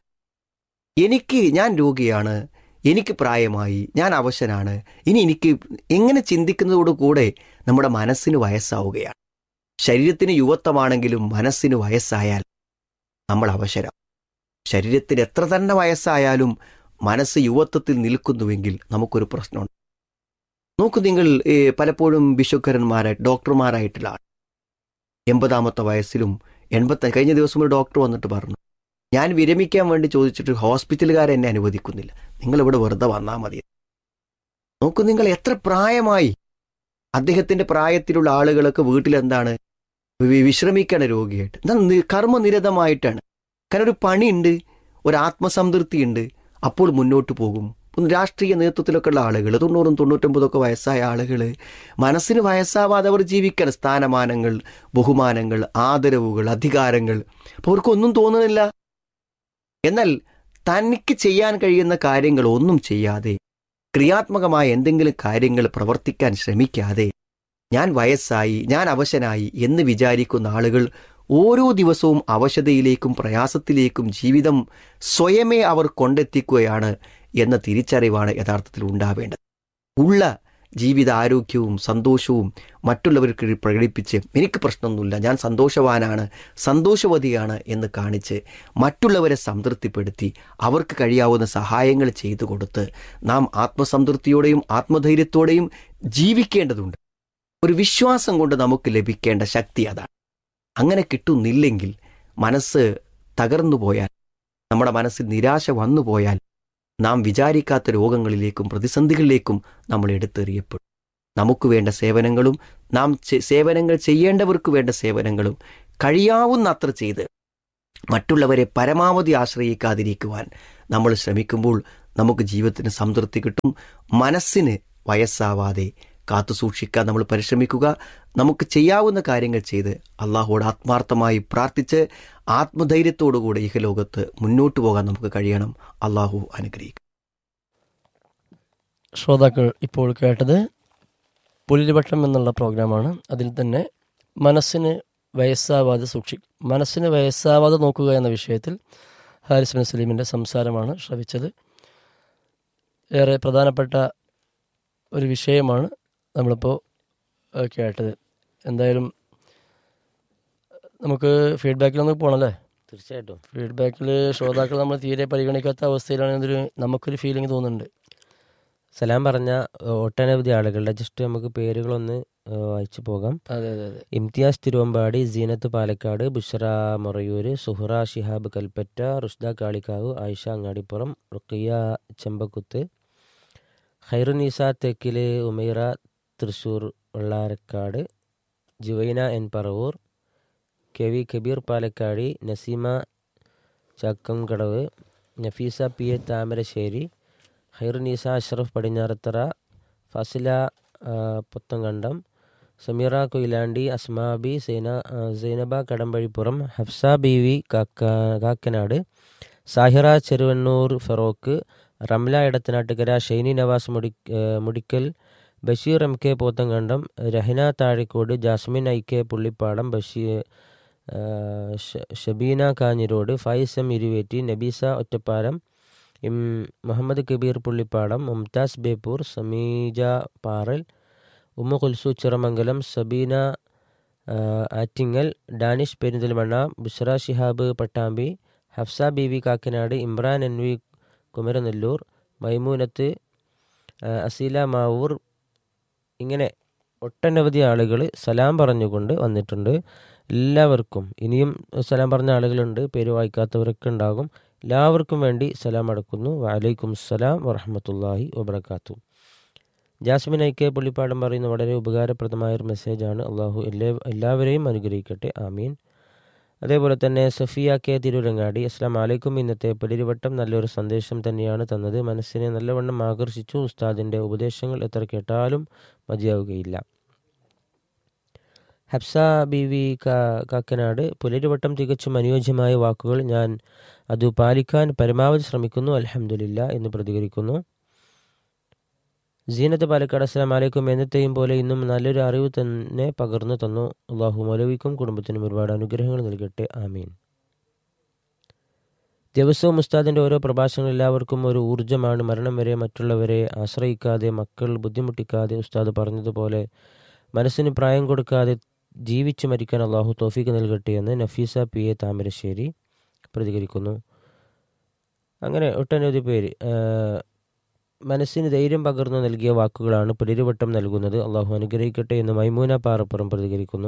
എനിക്ക് ഞാൻ രോഗിയാണ് എനിക്ക് പ്രായമായി ഞാൻ അവശനാണ് ഇനി എനിക്ക് എങ്ങനെ ചിന്തിക്കുന്നതോടുകൂടെ നമ്മുടെ മനസ്സിന് വയസ്സാവുകയാണ് ശരീരത്തിന് യുവത്വമാണെങ്കിലും മനസ്സിന് വയസ്സായാൽ നമ്മൾ അവശരം ശരീരത്തിന് എത്ര തന്നെ വയസ്സായാലും മനസ്സ് യുവത്വത്തിൽ നിൽക്കുന്നുവെങ്കിൽ നമുക്കൊരു പ്രശ്നമുണ്ട് നോക്കൂ നിങ്ങൾ ഏ, പലപ്പോഴും ബിഷുക്കരന്മാരായിട്ട് ഡോക്ടർമാരായിട്ടുള്ള ആൾ എൺപതാമത്തെ വയസ്സിലും എൺപത്തി കഴിഞ്ഞ ദിവസം ഒരു ഡോക്ടർ വന്നിട്ട് പറഞ്ഞു ഞാൻ വിരമിക്കാൻ വേണ്ടി ചോദിച്ചിട്ട് ഹോസ്പിറ്റലുകാരെ എന്നെ അനുവദിക്കുന്നില്ല നിങ്ങൾ ഇവിടെ വെറുതെ വന്നാൽ മതി നോക്കൂ നിങ്ങൾ എത്ര പ്രായമായി അദ്ദേഹത്തിന്റെ പ്രായത്തിലുള്ള ആളുകളൊക്കെ വീട്ടിലെന്താണ് വി- വിശ്രമിക്കണ രോഗിയായിട്ട് എന്നാൽ നി- കർമ്മനിരതമായിട്ടാണ് കാരണം ഒരു പണിയുണ്ട് ഒരു ആത്മസംതൃപ്തി ഉണ്ട് അപ്പോൾ മുന്നോട്ട് പോകും ഒന്ന് രാഷ്ട്രീയ നേതൃത്വത്തിലൊക്കെ ഉള്ള ആളുകൾ തൊണ്ണൂറും തൊണ്ണൂറ്റൊമ്പതൊക്കെ വയസ്സായ ആളുകൾ മനസ്സിന് വയസ്സാവാതെ അവർ ജീവിക്കാൻ സ്ഥാനമാനങ്ങൾ ബഹുമാനങ്ങൾ ആദരവുകൾ അധികാരങ്ങൾ അപ്പോൾ അവർക്കൊന്നും തോന്നുന്നില്ല എന്നാൽ തനിക്ക് ചെയ്യാൻ കഴിയുന്ന കാര്യങ്ങൾ ഒന്നും ചെയ്യാതെ ക്രിയാത്മകമായ എന്തെങ്കിലും കാര്യങ്ങൾ പ്രവർത്തിക്കാൻ ശ്രമിക്കാതെ ഞാൻ വയസ്സായി ഞാൻ അവശനായി എന്ന് വിചാരിക്കുന്ന ആളുകൾ ഓരോ ദിവസവും അവശതയിലേക്കും പ്രയാസത്തിലേക്കും ജീവിതം സ്വയമേ അവർ കൊണ്ടെത്തിക്കുകയാണ് എന്ന തിരിച്ചറിവാണ് യഥാർത്ഥത്തിൽ ഉണ്ടാവേണ്ടത് ഉള്ള ജീവിത ആരോഗ്യവും സന്തോഷവും മറ്റുള്ളവർക്ക് പ്രകടിപ്പിച്ച് എനിക്ക് പ്രശ്നമൊന്നുമില്ല ഞാൻ സന്തോഷവാനാണ് സന്തോഷവതിയാണ് എന്ന് കാണിച്ച് മറ്റുള്ളവരെ സംതൃപ്തിപ്പെടുത്തി അവർക്ക് കഴിയാവുന്ന സഹായങ്ങൾ ചെയ്തു കൊടുത്ത് നാം ആത്മസംതൃപ്തിയോടെയും ആത്മധൈര്യത്തോടെയും ജീവിക്കേണ്ടതുണ്ട് ഒരു വിശ്വാസം കൊണ്ട് നമുക്ക് ലഭിക്കേണ്ട ശക്തി അതാണ് അങ്ങനെ കിട്ടുന്നില്ലെങ്കിൽ മനസ്സ് തകർന്നു പോയാൽ നമ്മുടെ മനസ്സിൽ നിരാശ വന്നു പോയാൽ നാം വിചാരിക്കാത്ത രോഗങ്ങളിലേക്കും പ്രതിസന്ധികളിലേക്കും നമ്മൾ എടുത്തെറിയപ്പെടും നമുക്ക് വേണ്ട സേവനങ്ങളും നാം ചെ- സേവനങ്ങൾ ചെയ്യേണ്ടവർക്ക് വേണ്ട സേവനങ്ങളും കഴിയാവുന്ന അത്ര ചെയ്ത് മറ്റുള്ളവരെ പരമാവധി ആശ്രയിക്കാതിരിക്കുവാൻ നമ്മൾ ശ്രമിക്കുമ്പോൾ നമുക്ക് ജീവിതത്തിന് സംതൃപ്തി കിട്ടും മനസ്സിന് വയസ്സാവാതെ കാത്തു സൂക്ഷിക്കാൻ നമ്മൾ പരിശ്രമിക്കുക നമുക്ക് ചെയ്യാവുന്ന കാര്യങ്ങൾ ചെയ്ത് അള്ളാഹുവോട് ആത്മാർത്ഥമായി പ്രാർത്ഥിച്ച് ആത്മധൈര്യത്തോടുകൂടി ഇഹലോകത്ത് മുന്നോട്ട് പോകാൻ നമുക്ക് കഴിയണം അള്ളാഹു അനുഗ്രഹിക്കും ശ്രോതാക്കൾ ഇപ്പോൾ കേട്ടത് പുലിരിവട്ടം എന്നുള്ള പ്രോഗ്രാമാണ് അതിൽ തന്നെ മനസ്സിന് വയസ്സാവാതെ സൂക്ഷി മനസ്സിന് വയസ്സാവാതെ നോക്കുക എന്ന വിഷയത്തിൽ ഹാരിസ് ബിൻ സലീമിൻ്റെ സംസാരമാണ് ശ്രവിച്ചത് ഏറെ പ്രധാനപ്പെട്ട ഒരു വിഷയമാണ് നമ്മളിപ്പോൾ ഏഹ്, കേട്ടത് എന്തായാലും നമുക്ക് ഫീഡ്ബാക്കിലൊന്ന് പോകണമല്ലേ തീർച്ചയായിട്ടും ഫീഡ്ബാക്കിൽ ശ്രോതാക്കൾ നമ്മൾ തീരെ പരിഗണിക്കാത്ത അവസ്ഥയിലാണ് ഇതൊരു നമുക്കൊരു ഫീലിംഗ് തോന്നുന്നുണ്ട് സലാം പറഞ്ഞ ഏഹ്, ഒട്ടനവധി ആളുകളുടെ ജസ്റ്റ് നമുക്ക് പേരുകളൊന്ന് ഏഹ്, വായിച്ചു പോകാം അതെ അതെ അതെ Imtiyaz Thiruvambady Seenath Palakkad Bushra Morayur Suhara Shihab Kalpetta Rushda Kalikavu Ayisha Angadipuram Rukkiya Chembakuth Khairunnisa Thekkil Umaira Thrissur Vellarakkad Juvaina N Paravur K V Kabeer Palakkadi Naseema Chakkamkadavu Nafeesa P A Thamarassery Khairunnisa Ashraf Padinjarathara Fasila ആ, പുത്തങ്കണ്ടം സമീറ കൊയിലാണ്ടി അസ്മാബി സൈന ആ, സൈനബ കടമ്പഴിപ്പുറം ഹഫ്സ ബി വി കാക്ക കാക്കനാട് സാഹിറ ചെറുവണ്ണൂർ ഫെറോക്ക് റംല ഇടത്തനാട്ടുകര ഷൈനി നവാസ് മുടി ആ, Mudikkal Basheer M K Pothankandam Rahana Thazhikode Jasmine I K Pullippadam Basheer ആ, ഷ- ഷബീന കാഞ്ഞിരോട് ഫൈസ് എം ഇരുവേറ്റി നബീസ ഒറ്റപ്പാലം ഇം മുഹമ്മദ് കബീർ പുള്ളിപ്പാടം മുംതാസ് ബേപ്പൂർ സമീജ പാറൽ ഉമ്മ കുൽസു ചിറമംഗലം സബീന ആ, Attingal Danish Perinthalmanna Bushra Shihab Pattambi Hafsa B V Kakkanad Imran N V Kumaranellur Maimoonath ആ, അസീല മാവൂർ ഇങ്ങനെ ഒട്ടനവധി ആളുകൾ സലാം പറഞ്ഞുകൊണ്ട് വന്നിട്ടുണ്ട് എല്ലാവർക്കും ഇനിയും സലാം പറഞ്ഞ ആളുകളുണ്ട് പേര് വായിക്കാത്തവരൊക്കെ ഉണ്ടാകും എല്ലാവർക്കും വേണ്ടി സലാം അടക്കുന്നു വലൈക്കും സലാം വറഹമത്തല്ലാഹി വബർക്കാത്തു ജാസ്മിൻ ഐ കെ പുള്ളിപ്പാടം പറയുന്ന വളരെ ഉപകാരപ്രദമായ ഒരു മെസ്സേജാണ് അള്ളാഹു എല്ലാ എല്ലാവരെയും അനുഗ്രഹിക്കട്ടെ ആമീൻ അതേപോലെ തന്നെ സഫിയ കെ തിരുരങ്ങാടി അസ്ലാം അലൈക്കും ഇന്നത്തെ പെടിരിവട്ടം നല്ലൊരു സന്ദേശം തന്നെയാണ് തന്നത് മനസ്സിനെ നല്ലവണ്ണം ആകർഷിച്ചു ഉസ്താദിൻ്റെ ഉപദേശങ്ങൾ എത്ര കേട്ടാലും മതിയാവുകയില്ല ഹബ്സ ബി വി കാ- കാക്കനാട് പുലരിവട്ടം തികച്ചും അനുയോജ്യമായ വാക്കുകൾ ഞാൻ അത് പാലിക്കാൻ പരമാവധി ശ്രമിക്കുന്നു അലഹമുല്ല എന്ന് പ്രതികരിക്കുന്നു സീനത്ത് പാലക്കാട് അസ്സലാം വലൈക്കും എന്നത്തെയും പോലെ ഇന്നും നല്ലൊരു അറിവ് തന്നെ പകർന്നു തന്നു അള്ളാഹു മൗലവിക്കും കുടുംബത്തിനും ഒരുപാട് അനുഗ്രഹങ്ങൾ നൽകട്ടെ ആമീൻ ദിവസവും ഉസ്താദിൻ്റെ ഓരോ പ്രഭാഷണങ്ങൾ എല്ലാവർക്കും ഒരു ഊർജ്ജമാണ് മരണം വരെ മറ്റുള്ളവരെ ആശ്രയിക്കാതെ മക്കൾ ബുദ്ധിമുട്ടിക്കാതെ ഉസ്താദ് പറഞ്ഞതുപോലെ മനസ്സിന് പ്രായം കൊടുക്കാതെ ജീവിച്ചു മരിക്കാൻ അള്ളാഹു തോഫീക്ക് നൽകട്ടെ എന്ന് നഫീസ പി എ താമരശ്ശേരി പ്രതികരിക്കുന്നു അങ്ങനെ ഒട്ടനവധി പേര് ആ, മനസ്സിന് ധൈര്യം പകർന്നു നൽകിയ വാക്കുകളാണ് പുലരിവട്ടം നൽകുന്നത് അള്ളാഹു അനുഗ്രഹിക്കട്ടെ എന്ന് മൈമൂന പാറപ്പുറം പ്രതികരിക്കുന്നു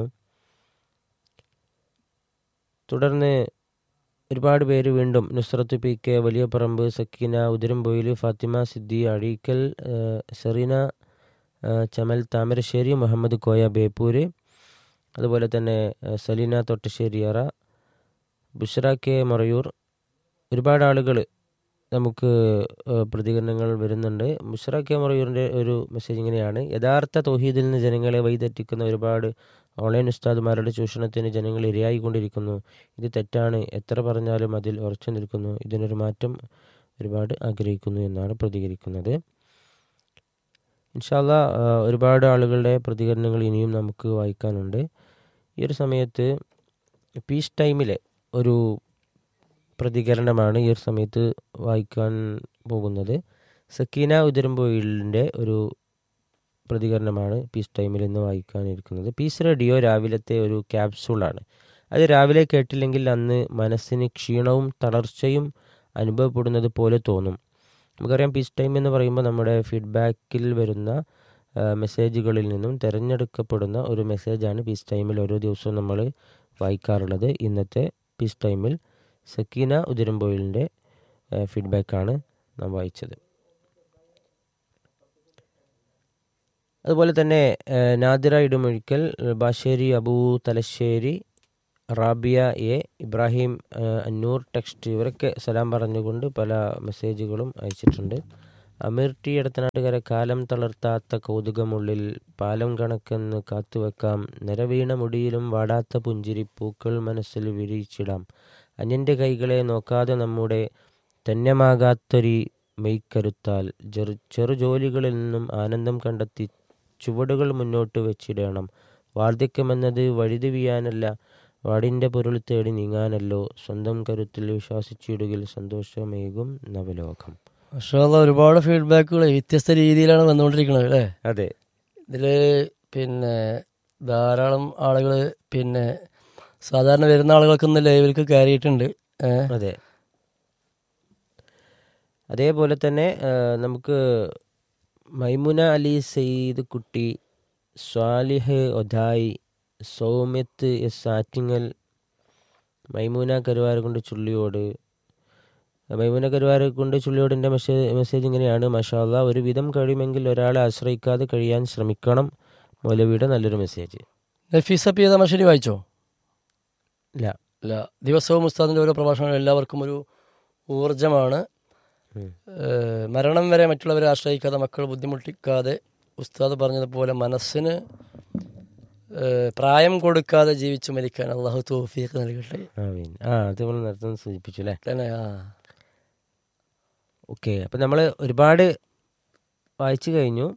തുടർന്ന് ഒരുപാട് പേര് വീണ്ടും നുസ്രത്ത് പി കെ വലിയ പറമ്പ് സക്കീന ഉതിരംപൊയിൽ ഫാത്തിമ സിദ്ദി അഴീക്കൽ ആ, സെറീന ആ, ചമൽ താമരശ്ശേരി മുഹമ്മദ് കോയ ബേപ്പൂര് അതുപോലെ തന്നെ ആ, സലീന തൊട്ടശ്ശേരിയറ ബുഷറ കെ മറയൂർ ഒരുപാട് ആളുകൾ നമുക്ക് ആ, പ്രതികരണങ്ങൾ വരുന്നുണ്ട് ബുഷറ കെ മറയൂറിൻ്റെ ഒരു മെസ്സേജ് ഇങ്ങനെയാണ് യഥാർത്ഥ തൗഹീദിൽ നിന്ന് ജനങ്ങളെ വഴിതെറ്റിക്കുന്ന ഒരുപാട് ഓൺലൈൻ ഉസ്താദുമാരുടെ ചൂഷണത്തിന് ജനങ്ങൾ ഇരയായിക്കൊണ്ടിരിക്കുന്നു ഇത് തെറ്റാണ് എത്ര പറഞ്ഞാലും അതിൽ ഉറച്ചു നിൽക്കുന്നു ഇതിനൊരു മാറ്റം ഒരുപാട് ആഗ്രഹിക്കുന്നു എന്നാണ് പ്രതികരിക്കുന്നത് ഇൻഷാല്ല ഒരുപാട് ആളുകളുടെ പ്രതികരണങ്ങൾ ഇനിയും നമുക്ക് വായിക്കാനുണ്ട് ഈ ഒരു സമയത്ത് പീസ് ടൈമിലെ ഒരു പ്രതികരണമാണ് ഈ ഒരു സമയത്ത് വായിക്കാൻ പോകുന്നത് സക്കീന ഉതിരമ്പൊയിലിൻ്റെ ഒരു പ്രതികരണമാണ് പീസ് ടൈമിൽ ഇന്ന് വായിക്കാനിരിക്കുന്നത് പീസ് റേഡിയോ രാവിലത്തെ ഒരു ക്യാപ്സൂളാണ് അത് രാവിലെ കേട്ടില്ലെങ്കിൽ അന്ന് മനസ്സിന് ക്ഷീണവും തളർച്ചയും അനുഭവപ്പെടുന്നത് പോലെ തോന്നും നമുക്കറിയാം പീസ് ടൈം എന്ന് പറയുമ്പോൾ നമ്മുടെ ഫീഡ്ബാക്കിൽ വരുന്ന ആ, മെസ്സേജുകളിൽ നിന്നും തിരഞ്ഞെടുക്കപ്പെടുന്ന ഒരു മെസ്സേജാണ് പീസ് ടൈമിൽ ഓരോ ദിവസവും നമ്മൾ വായിക്കാറുള്ളത് ഇന്നത്തെ പീസ് ടൈമിൽ സക്കീന ഉതിരമ്പോയിലിൻ്റെ ഫീഡ്ബാക്കാണ് നാം വായിച്ചത് അതുപോലെ തന്നെ ആ, നാദിറ ഇടുമൊഴിക്കൽ ബാശ്ശേരി അബൂ തലശ്ശേരി റാബിയ എ ഇബ്രാഹിം ആ, അന്നൂർ ടെക്സ്റ്റ് ഇവരൊക്കെ സലാം പറഞ്ഞുകൊണ്ട് പല മെസ്സേജുകളും അയച്ചിട്ടുണ്ട് അമീർ ടി എടത്തനാട്ടുകര കാലം തളർത്താത്ത കൗതുകമുള്ളിൽ പാലം കണക്കെന്ന് കാത്തുവെക്കാം നിറവീണ മുടിയിലും വാടാത്ത പുഞ്ചിരി പൂക്കൾ മനസ്സിൽ വിരിച്ചിടാം അന്യൻ്റെ കൈകളെ നോക്കാതെ നമ്മുടെ ധന്യമാകാത്തൊരു മെയ്ക്കരുത്താൽ ചെറു ചെറു ജോലികളിൽ നിന്നും ആനന്ദം കണ്ടെത്തി ചുവടുകൾ മുന്നോട്ട് വെച്ചിടണം വാർദ്ധക്യമെന്നത് വഴുതിവിയാനല്ല വാടിൻ്റെ പൊരുൾ തേടി നീങ്ങാനല്ലോ സ്വന്തം കരുത്തിൽ വിശ്വസിച്ചിടുകിൽ സന്തോഷമേകും നവലോകം പക്ഷേ ഒരുപാട് ഫീഡ്ബാക്കുകൾ വ്യത്യസ്ത രീതിയിലാണ് വന്നുകൊണ്ടിരിക്കുന്നത് അല്ലേ അതെ ഇതിൽ പിന്നെ ധാരാളം ആളുകൾ പിന്നെ സാധാരണ വരുന്ന ആളുകൾക്ക് ഇന്ന് ലൈവിലേക്ക് കയറിയിട്ടുണ്ട് ഏഹ് അതെ അതേപോലെ തന്നെ ആ, നമുക്ക് മൈമുന അലി സയ്യിദ് കുട്ടി സ്വാലിഹ് ഒതായി സൗമ്യത്ത് എസ് ആറ്റിങ്ങൽ മൈമുന കരുവാരക്കുണ്ട് ചുള്ളിയോട് മൈമുന കരുവാരക്കുണ്ട് ചുള്ളിയോടിൻ്റെ മെസ്സേജ് മെസ്സേജ് ഇങ്ങനെയാണ് മഷാല്ല ഒരു വിധം കഴിയുമെങ്കിൽ ഒരാളെ ആശ്രയിക്കാതെ കഴിയാൻ ശ്രമിക്കണം മൗലവിയുടെ നല്ലൊരു മെസ്സേജ് നഫീസ പി തമശ്ശേരി വായിച്ചോ ഇല്ല ഇല്ല ദിവസവും ഉസ്താദിൻ്റെ ഓരോ പ്രഭാഷണങ്ങളും എല്ലാവർക്കും ഒരു ഊർജമാണ് ഉം. ഏഹ് മരണം വരെ മറ്റുള്ളവരെ ആശ്രയിക്കാതെ മക്കൾ ബുദ്ധിമുട്ടിക്കാതെ ഉസ്താദ് പറഞ്ഞതുപോലെ മനസ്സിന് ഏഹ് പ്രായം കൊടുക്കാതെ ജീവിച്ചു മരിക്കാൻ അള്ളാഹു തോഫീക്ക് നൽകട്ടെ ആമീൻ ആ അത് നമ്മൾ നേരത്തെ ഒന്ന് സൂചിപ്പിച്ചു അല്ലേ തന്നെ ആ ഓക്കെ അപ്പം നമ്മൾ ഒരുപാട് വായിച്ചു കഴിഞ്ഞു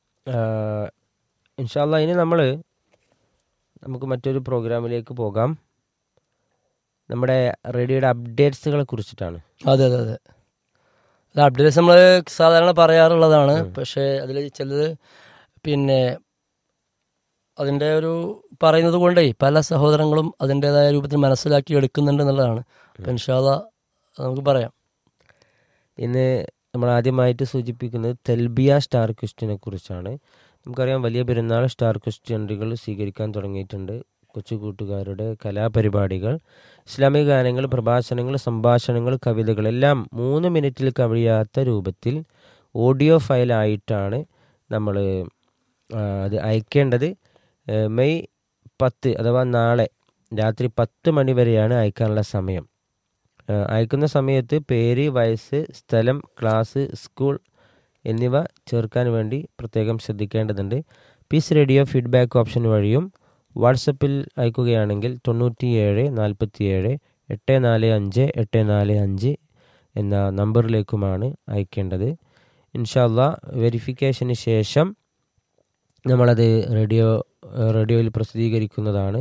ഇൻഷാല്ല ഇനി നമ്മൾ നമുക്ക് മറ്റൊരു പ്രോഗ്രാമിലേക്ക് പോകാം നമ്മുടെ റേഡിയോയുടെ അപ്ഡേറ്റ്സുകളെ കുറിച്ചിട്ടാണ് അതെ അതെ അതെ അത് അപ്ഡേറ്റ്സ് നമ്മൾ സാധാരണ പറയാറുള്ളതാണ് പക്ഷേ അതിൽ ചിലത് പിന്നെ അതിൻ്റെ ഒരു പറയുന്നത് കൊണ്ടേ പല സഹോദരങ്ങളും അതിൻ്റെതായ രൂപത്തിൽ മനസ്സിലാക്കി എടുക്കുന്നുണ്ട് എന്നുള്ളതാണ് അപ്പം ഇൻഷാല്ല നമുക്ക് പറയാം ഇന്ന് നമ്മൾ ആദ്യമായിട്ട് സൂചിപ്പിക്കുന്നത് തെൽബിയ സ്റ്റാർ ക്വസ്റ്റിനെ കുറിച്ചാണ് നമുക്കറിയാം വലിയ പെരുന്നാൾ സ്റ്റാർ ക്വസ്റ്റ്യനുകൾ സ്വീകരിക്കാൻ തുടങ്ങിയിട്ടുണ്ട് കൊച്ചു കൂട്ടുകാരുടെ കലാപരിപാടികൾ ഇസ്ലാമിക ഗാനങ്ങൾ പ്രഭാഷണങ്ങൾ സംഭാഷണങ്ങൾ കവിതകൾ എല്ലാം മൂന്ന് മിനിറ്റിൽ കവിയാത്ത രൂപത്തിൽ ഓഡിയോ ഫയലായിട്ടാണ് നമ്മൾ അത് അയക്കേണ്ടത് ഏ, മെയ് പത്ത് അഥവാ നാളെ രാത്രി പത്ത് മണി വരെയാണ് അയക്കാനുള്ള സമയം ആ, അയക്കുന്ന സമയത്ത് പേര് വയസ്സ് സ്ഥലം ക്ലാസ് സ്കൂൾ എന്നിവ ചേർക്കാൻ വേണ്ടി പ്രത്യേകം ശ്രദ്ധിക്കേണ്ടതുണ്ട് പീസ് റേഡിയോ ഫീഡ്ബാക്ക് ഓപ്ഷൻ വഴിയും വാട്സപ്പിൽ അയക്കുകയാണെങ്കിൽ തൊണ്ണൂറ്റിയേഴ് നാൽപ്പത്തിയേഴ് എട്ട് നാല് അഞ്ച് എട്ട് നാല് അഞ്ച് എന്ന നമ്പറിലേക്കുമാണ് അയക്കേണ്ടത് ഇൻഷാല്ല വെരിഫിക്കേഷന് ശേഷം നമ്മളത് റേഡിയോ റേഡിയോയിൽ പ്രസിദ്ധീകരിക്കുന്നതാണ്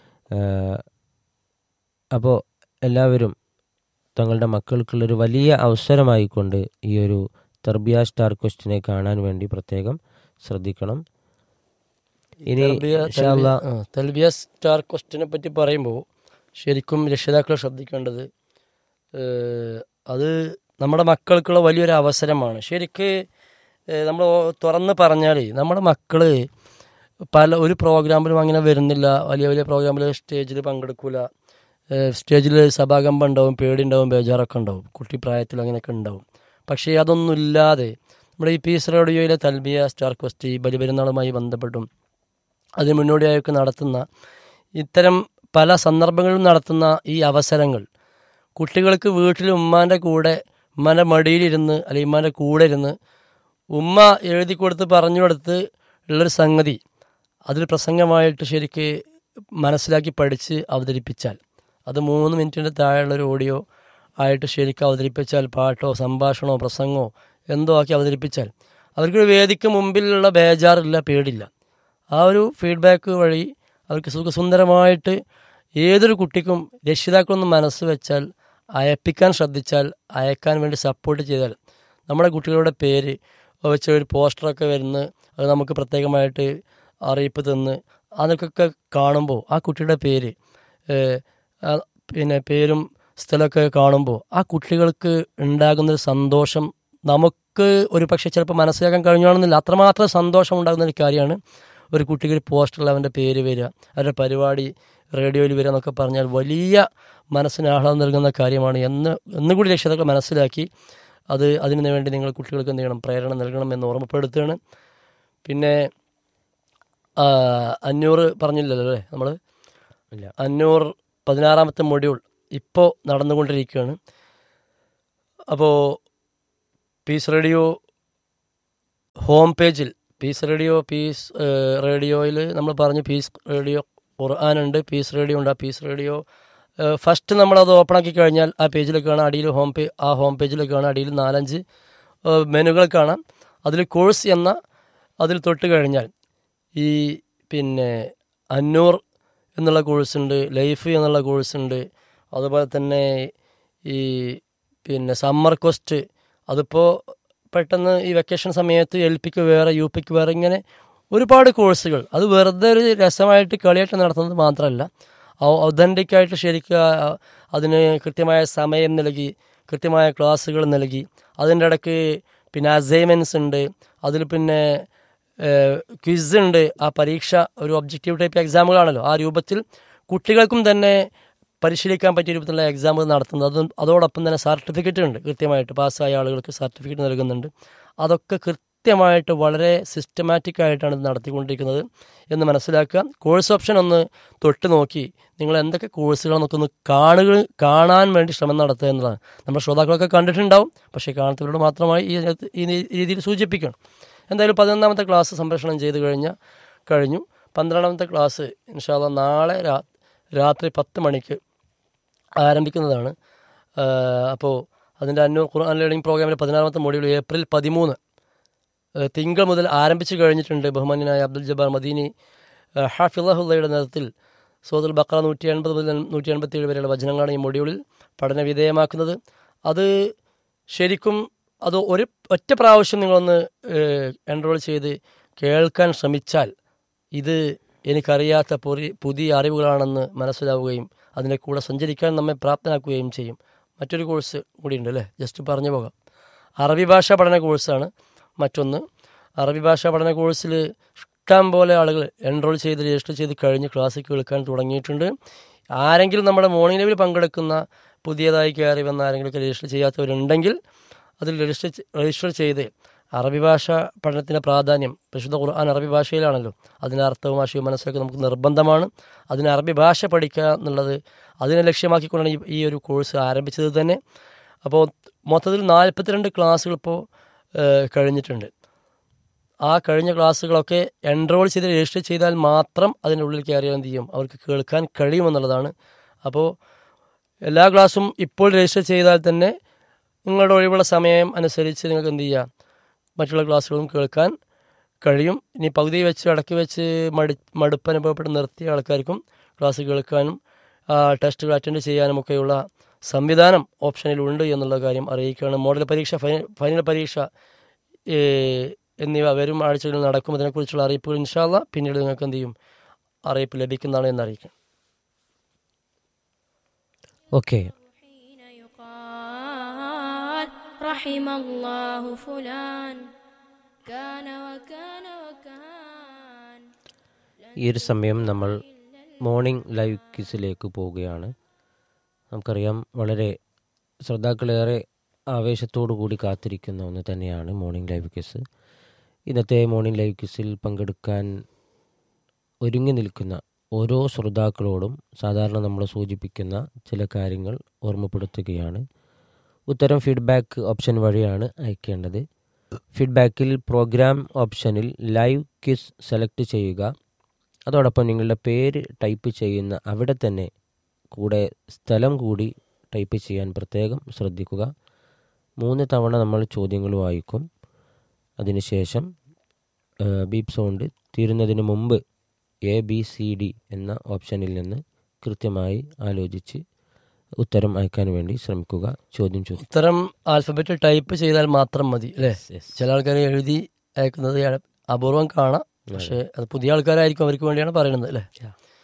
അപ്പോൾ എല്ലാവരും തങ്ങളുടെ മക്കൾക്കുള്ളൊരു വലിയ അവസരമായിക്കൊണ്ട് ഈ ഒരു തെർബിയ സ്റ്റാർ ക്വസ്റ്റിനെ കാണാൻ വേണ്ടി പ്രത്യേകം ശ്രദ്ധിക്കണം ഇനി തൽബിയ- ഇൻഷാ അല്ലാ, തൽബിയ- ആ, തൽബിയ സ്റ്റാർ ക്വസ്റ്റിനെ പറ്റി പറയുമ്പോൾ ശരിക്കും രക്ഷിതാക്കൾ ശ്രദ്ധിക്കേണ്ടത് ഏഹ്, അത് നമ്മുടെ മക്കൾക്കുള്ള വലിയൊരു അവസരമാണ് ശരിക്ക് നമ്മൾ തുറന്ന് പറഞ്ഞാൽ നമ്മുടെ മക്കൾ പല ഒരു പ്രോഗ്രാമിലും അങ്ങനെ വരുന്നില്ല വലിയ വലിയ പ്രോഗ്രാമിൽ സ്റ്റേജിൽ പങ്കെടുക്കില്ല സ്റ്റേജിൽ സഭാകമ്പം ഉണ്ടാവും പേടി ഉണ്ടാവും ബേജാറൊക്കെ ഉണ്ടാവും കുട്ടി പ്രായത്തിൽ അങ്ങനെയൊക്കെ ഉണ്ടാവും പക്ഷേ അതൊന്നുമില്ലാതെ നമ്മുടെ ഈ പീസ് റേഡിയോയിലെ തൽബിയ സ്റ്റാർ ക്വസ്റ്റ് ഈ ബലിപെരുന്നാളുമായി ബന്ധപ്പെട്ടും അതിന് മുന്നോടിയായൊക്കെ നടത്തുന്ന ഇത്തരം പല സന്ദർഭങ്ങളിലും നടത്തുന്ന ഈ അവസരങ്ങൾ കുട്ടികൾക്ക് വീട്ടിൽ ഉമ്മാൻ്റെ കൂടെ ഉമ്മാൻ്റെ മടിയിലിരുന്ന് അല്ലെങ്കിൽ ഉമ്മാൻ്റെ കൂടെ ഇരുന്ന് ഉമ്മ എഴുതി കൊടുത്ത് പറഞ്ഞു കൊടുത്ത് ഉള്ളൊരു സംഗതി അതിൽ പ്രസംഗമായിട്ട് ശരിക്ക് മനസ്സിലാക്കി പഠിച്ച് അവതരിപ്പിച്ചാൽ അത് മൂന്ന് മിനിറ്റിൻ്റെ താഴെയുള്ളൊരു ഓഡിയോ ആയിട്ട് ശരിക്കും അവതരിപ്പിച്ചാൽ പാട്ടോ സംഭാഷണമോ പ്രസംഗമോ എന്തോ ആക്കി അവതരിപ്പിച്ചാൽ അവർക്കൊരു വേദിക്ക് മുമ്പിലുള്ള ബേജാറില്ല പേടില്ല ആ ഒരു ഫീഡ്ബാക്ക് വഴി അവർക്ക് സുഖസുന്ദരമായിട്ട് ഏതൊരു കുട്ടിക്കും രക്ഷിതാക്കളൊന്ന് മനസ്സ് വെച്ചാൽ അയപ്പിക്കാൻ ശ്രദ്ധിച്ചാൽ അയക്കാൻ വേണ്ടി സപ്പോർട്ട് ചെയ്താൽ നമ്മുടെ കുട്ടികളുടെ പേര് വെച്ച് ഒരു പോസ്റ്ററൊക്കെ വരുന്ന അത് നമുക്ക് പ്രത്യേകമായിട്ട് അറിയിപ്പ് തന്ന് അതൊക്കെ കാണുമ്പോൾ ആ കുട്ടിയുടെ പേര് ഏഹ്, ആ പിന്നെ പേരും സ്ഥലമൊക്കെ കാണുമ്പോൾ ആ കുട്ടികൾക്ക് ഉണ്ടാകുന്നൊരു സന്തോഷം നമുക്ക് ഒരു പക്ഷേ ചിലപ്പോൾ മനസ്സിലാക്കാൻ കഴിഞ്ഞോണമെന്നില്ല അത്രമാത്രം സന്തോഷം ഉണ്ടാകുന്ന ഒരു കാര്യമാണ് ഒരു കുട്ടിക്ക് ഒരു പോസ്റ്ററിൽ അവൻ്റെ പേര് വരിക അവരുടെ പരിപാടി റേഡിയോയിൽ വരിക എന്നൊക്കെ പറഞ്ഞാൽ വലിയ മനസ്സിന് ആഹ്ലാദം നൽകുന്ന കാര്യമാണ് എന്ന് എന്നുകൂടി രക്ഷിതാക്കൾ മനസ്സിലാക്കി അത് അതിനു വേണ്ടി നിങ്ങൾ കുട്ടികൾക്ക് എന്ത് ചെയ്യണം പ്രേരണ നൽകണം എന്ന് ഓർമ്മപ്പെടുത്തുകയാണ് പിന്നെ ആ, അഞ്ഞൂറ് പറഞ്ഞില്ലല്ലോ അല്ലേ നമ്മൾ ഇല്ല. അഞ്ഞൂറ് പതിനാറാമത്തെ മൊഡ്യൂൾ ഇപ്പോൾ നടന്നുകൊണ്ടിരിക്കുകയാണ് അപ്പോൾ പീസ് റേഡിയോ ഹോം പേജിൽ പീസ് റേഡിയോ പീസ് റേഡിയോയിൽ നമ്മൾ പറഞ്ഞു പീസ് റേഡിയോ ഖുർആാനുണ്ട് പീസ് റേഡിയോ ഉണ്ട് ആ പീസ് റേഡിയോ ഫസ്റ്റ് നമ്മളത് ഓപ്പൺ ആക്കി കഴിഞ്ഞാൽ ആ പേജിൽ കാണാം അടിയിൽ ഹോം പേ ആ ഹോം പേജിൽ കാണാം അടിയിൽ നാലഞ്ച് ഏഹ്, മെനുകൾ കാണാം അതിൽ കോഴ്സ് എന്ന അതിൽ തൊട്ട് കഴിഞ്ഞാൽ ഈ പിന്നെ അന്നൂർ എന്നുള്ള കോഴ്സുണ്ട് ലൈഫ് എന്നുള്ള കോഴ്സുണ്ട് അതുപോലെ തന്നെ ഈ പിന്നെ സമ്മർ ക്വസ്റ്റ് അതിപ്പോൾ പെട്ടെന്ന് ഈ വെക്കേഷൻ സമയത്ത് എൽ പിക്ക് വേറെ യു പിക്ക് വേറെ ഇങ്ങനെ ഒരുപാട് കോഴ്സുകൾ അത് വെറുതെ ഒരു രസമായിട്ട് കളിയായിട്ട് നടത്തുന്നത് മാത്രമല്ല ഒതൻറ്റിക് ആയിട്ട് ശരിക്കും ആ- അതിന് കൃത്യമായ സമയം നൽകി കൃത്യമായ ക്ലാസ്സുകൾ നൽകി അതിൻ്റെ ഇടയ്ക്ക് പിന്നെ അസൈൻമെൻറ്റ്സ് ഉണ്ട് അതിൽ പിന്നെ ക്വിസ് ഉണ്ട് ആ പരീക്ഷ ഒരു ഒബ്ജക്റ്റീവ് ടൈപ്പ് എക്സാമുകളാണല്ലോ ആ രൂപത്തിൽ കുട്ടികൾക്കും തന്നെ പരിശീലിക്കാൻ പറ്റിയ രൂപത്തിലുള്ള എക്സാമുകൾ നടത്തുന്നത് അതും അതോടൊപ്പം തന്നെ സർട്ടിഫിക്കറ്റ് ഉണ്ട് കൃത്യമായിട്ട് പാസ്സായ ആളുകൾക്ക് സർട്ടിഫിക്കറ്റ് നൽകുന്നുണ്ട് അതൊക്കെ കൃത്യമായിട്ട് വളരെ സിസ്റ്റമാറ്റിക് ആയിട്ടാണ് ഇത് നടത്തിക്കൊണ്ടിരിക്കുന്നത് എന്ന് മനസ്സിലാക്കുക കോഴ്സ് ഓപ്ഷൻ ഒന്ന് തൊട്ട് നോക്കി നിങ്ങൾ എന്തൊക്കെ കോഴ്സുകളെന്നൊക്കെ ഒന്ന് കാണുക കാണാൻ വേണ്ടി ശ്രമം നടത്തുക എന്നതാണ് നമ്മുടെ ശ്രോതാക്കളൊക്കെ കണ്ടിട്ടുണ്ടാവും പക്ഷേ കാണാത്തവരോട് മാത്രമായി ഈ ഇതിനകത്ത് ഈ രീതിയിൽ സൂചിപ്പിക്കണം എന്തായാലും പതിനൊന്നാമത്തെ ക്ലാസ് സംപ്രേഷണം ചെയ്ത് കഴിഞ്ഞ കഴിഞ്ഞു പന്ത്രണ്ടാമത്തെ ക്ലാസ് ഇൻഷാല്ല നാളെ രാ രാത്രി പത്ത് മണിക്ക് ആരംഭിക്കുന്നതാണ് അപ്പോൾ അതിൻ്റെ അന്വ ഖുർആൻ ലേണിംഗ് പ്രോഗ്രാമിൻ്റെ പതിനാറാമത്തെ മൊഡ്യൂൾ ഏപ്രിൽ പതിമൂന്ന് ഏഹ് തിങ്കൾ മുതൽ ആരംഭിച്ചു കഴിഞ്ഞിട്ടുണ്ട് ബഹുമാന്യനായ അബ്ദുൽ ജബ്ബാർ മദീനി ഏഹ് ഹാഫിള്ളഹുല്ലയുടെ നേതൃത്വത്തിൽ സോദുൽ ബക്ര നൂറ്റി എൺപത് മുതൽ നൂറ്റി എൺപത്തി ഏഴ് വരെയുള്ള വചനങ്ങളാണ് ഈ മൊഡ്യൂളിൽ പഠന വിധേയമാക്കുന്നത് അത് ശരിക്കും അത് ഒരു ഒറ്റ പ്രാവശ്യം നിങ്ങളൊന്ന് എൻറോൾ ചെയ്ത് കേൾക്കാൻ ശ്രമിച്ചാൽ ഇത് എനിക്കറിയാത്ത പൊറി പുതിയ അറിവുകളാണെന്ന് മനസ്സിലാവുകയും അതിൻ്റെ കൂടെ സഞ്ചരിക്കാൻ നമ്മെ പ്രാപ്തനാക്കുകയും ചെയ്യും മറ്റൊരു കോഴ്സ് കൂടിയുണ്ട് അല്ലേ ജസ്റ്റ് പറഞ്ഞു പോകാം അറബി ഭാഷ പഠന കോഴ്സാണ് മറ്റൊന്ന് അറബി ഭാഷ പഠന കോഴ്സിൽ ഇഷ്ടം പോലെ ആളുകൾ എൻറോൾ ചെയ്ത് രജിസ്റ്റർ ചെയ്ത് കഴിഞ്ഞ് ക്ലാസ്സിൽ കേൾക്കാൻ തുടങ്ങിയിട്ടുണ്ട് ആരെങ്കിലും നമ്മുടെ മോർണിംഗ് ലെവലിൽ പങ്കെടുക്കുന്ന പുതിയതായി കയറി വന്ന ആരെങ്കിലും രജിസ്റ്റർ ചെയ്യാത്തവരുണ്ടെങ്കിൽ അതിൽ രജിസ്റ്റർ ചെ- രജിസ്റ്റർ ചെയ്ത് അറബി ഭാഷ പഠനത്തിൻ്റെ പ്രാധാന്യം പരിശുദ്ധ ഖുർആൻ അറബി ഭാഷയിലാണല്ലോ അതിൻ്റെ അർത്ഥവും ഭാഷയും മനസ്സിലാക്കി നമുക്ക് നിർബന്ധമാണ് അതിന് അറബി ഭാഷ പഠിക്കുക എന്നുള്ളത് അതിനെ ലക്ഷ്യമാക്കിക്കൊണ്ടാണ് ഈ- ഈ ഒരു കോഴ്സ് ആരംഭിച്ചത് തന്നെ അപ്പോൾ മൊത്തത്തിൽ നാൽപ്പത്തിരണ്ട് ക്ലാസ്സുകൾ ഇപ്പോൾ കഴിഞ്ഞിട്ടുണ്ട് ആ കഴിഞ്ഞ ക്ലാസ്സുകളൊക്കെ എൻറോൾ ചെയ്ത് രജിസ്റ്റർ ചെയ്താൽ മാത്രം അതിൻ്റെ ഉള്ളിൽ കയറിയാൽ എന്ത് ചെയ്യും അവർക്ക് കേൾക്കാൻ കഴിയുമെന്നുള്ളതാണ് അപ്പോൾ എല്ലാ ക്ലാസ്സും ഇപ്പോൾ രജിസ്റ്റർ ചെയ്താൽ തന്നെ നിങ്ങളുടെ ഒഴിവുള്ള സമയം അനുസരിച്ച് നിങ്ങൾക്ക് എന്ത് ചെയ്യാം മറ്റുള്ള ക്ലാസ്സുകളും കേൾക്കാൻ കഴിയും ഇനി പകുതി വെച്ച് ഇടയ്ക്ക് വെച്ച് മടി മടുപ്പ് അനുഭവപ്പെട്ട് നിർത്തിയ ആൾക്കാർക്കും ക്ലാസ് കേൾക്കാനും ആ, ടെസ്റ്റുകൾ അറ്റൻഡ് ചെയ്യാനുമൊക്കെയുള്ള സംവിധാനം ഓപ്ഷനിലുണ്ട് എന്നുള്ള കാര്യം അറിയിക്കുകയാണ് മോഡൽ പരീക്ഷ ഫൈ- ഫൈനൽ പരീക്ഷ ഏ, എന്നിവ വരും ആഴ്ചകളിൽ നടക്കും അതിനെക്കുറിച്ചുള്ള അറിയിപ്പുകൾ ഇൻഷാല്ല പിന്നീട് നിങ്ങൾക്ക് എന്ത് ചെയ്യും അറിയിപ്പ് ലഭിക്കുന്നതാണ് എന്ന് അറിയിക്കും ഓക്കെ حين يقال رحم الله فلان كان وكان وكان ഈ ഒരു സമയം നമ്മൾ മോർണിംഗ് ലൈവ് ക്വിസിലേക്ക് പോവുകയാണ് നമുക്കറിയാം വളരെ ശ്രദ്ധാക്കളേറെ ആവേശത്തോടു കൂടി കാത്തിരിക്കുന്ന ഒന്ന് തന്നെയാണ് മോർണിംഗ് ലൈവ് ക്വിസ് ഇന്നത്തെ മോർണിംഗ് ലൈവ് ക്വിസിൽ പങ്കെടുക്കാൻ ഒരുങ്ങി നിൽക്കുന്ന ഓരോ ശ്രോതാക്കളോടും സാധാരണ നമ്മൾ സൂചിപ്പിക്കുന്ന ചില കാര്യങ്ങൾ ഓർമ്മപ്പെടുത്തുകയാണ് ഉത്തരം ഫീഡ്ബാക്ക് ഓപ്ഷൻ വഴിയാണ് അയക്കേണ്ടത് ഫീഡ്ബാക്കിൽ പ്രോഗ്രാം ഓപ്ഷനിൽ ലൈവ് ക്വിസ് സെലക്ട് ചെയ്യുക അതോടൊപ്പം നിങ്ങളുടെ പേര് ടൈപ്പ് ചെയ്യുന്ന അവിടെ തന്നെ കൂടെ സ്ഥലം കൂടി ടൈപ്പ് ചെയ്യാൻ പ്രത്യേകം ശ്രദ്ധിക്കുക മൂന്ന് തവണ നമ്മൾ ചോദ്യങ്ങൾ വായിക്കും അതിനുശേഷം ബീപ് സൗണ്ട് തീരുന്നതിന് മുമ്പ് എ ബി സി ഡി എന്ന ഓപ്ഷനിൽ നിന്ന് കൃത്യമായി ആലോചിച്ച് ഉത്തരം അയക്കാൻ വേണ്ടി ശ്രമിക്കുക ചോദ്യം ചോദിക്കും ഇത്തരം ആൽഫബറ്റ് ടൈപ്പ് ചെയ്താൽ മാത്രം മതി അല്ലേ ചില ആൾക്കാർ എഴുതി അയക്കുന്നത് അ- അപൂർവം കാണാം പക്ഷേ അത് പുതിയ ആൾക്കാരായിരിക്കും അവർക്ക് വേണ്ടിയാണ് പറയുന്നത് അല്ലേ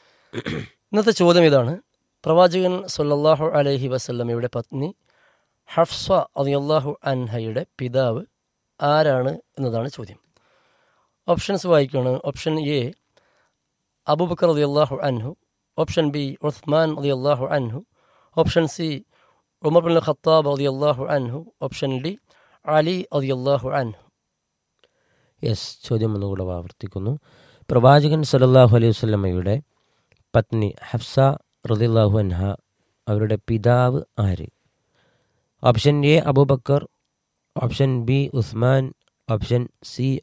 ഇന്നത്തെ ചോദ്യം ഇതാണ് പ്രവാചകൻ സല്ലല്ലാഹു അലൈഹി വസല്ലമയുടെ പത്നി ഹഫ്സ അലിയല്ലാഹു അൻഹയുടെ പിതാവ് ആരാണ് എന്നതാണ് ചോദ്യം ഓപ്ഷൻസ് വായിക്കുകയാണ് ഓപ്ഷൻ എ അബൂബക്കർ അലിയല്ലാഹു അൻഹു ഓപ്ഷൻ ബി ഉസ്മാൻ അലിയല്ലാഹു അൻഹു option C Umar bin Khattab അലിയല്ലാഹു അൻഹു ഓപ്ഷൻ ഡി അലി അലിയല്ലാഹു അൻഹു യെസ് ചോദ്യം ഒന്നുകൂടെ ആവർത്തിക്കുന്നു പ്രവാചകൻ സല്ലല്ലാഹു അലൈഹി വസല്ലമയുടെ പത്നി ഹഫ്സ റളിയല്ലാഹു അൻഹ അവരുടെ പിതാവ് ആര് option A Abu Bakr option B Usman option C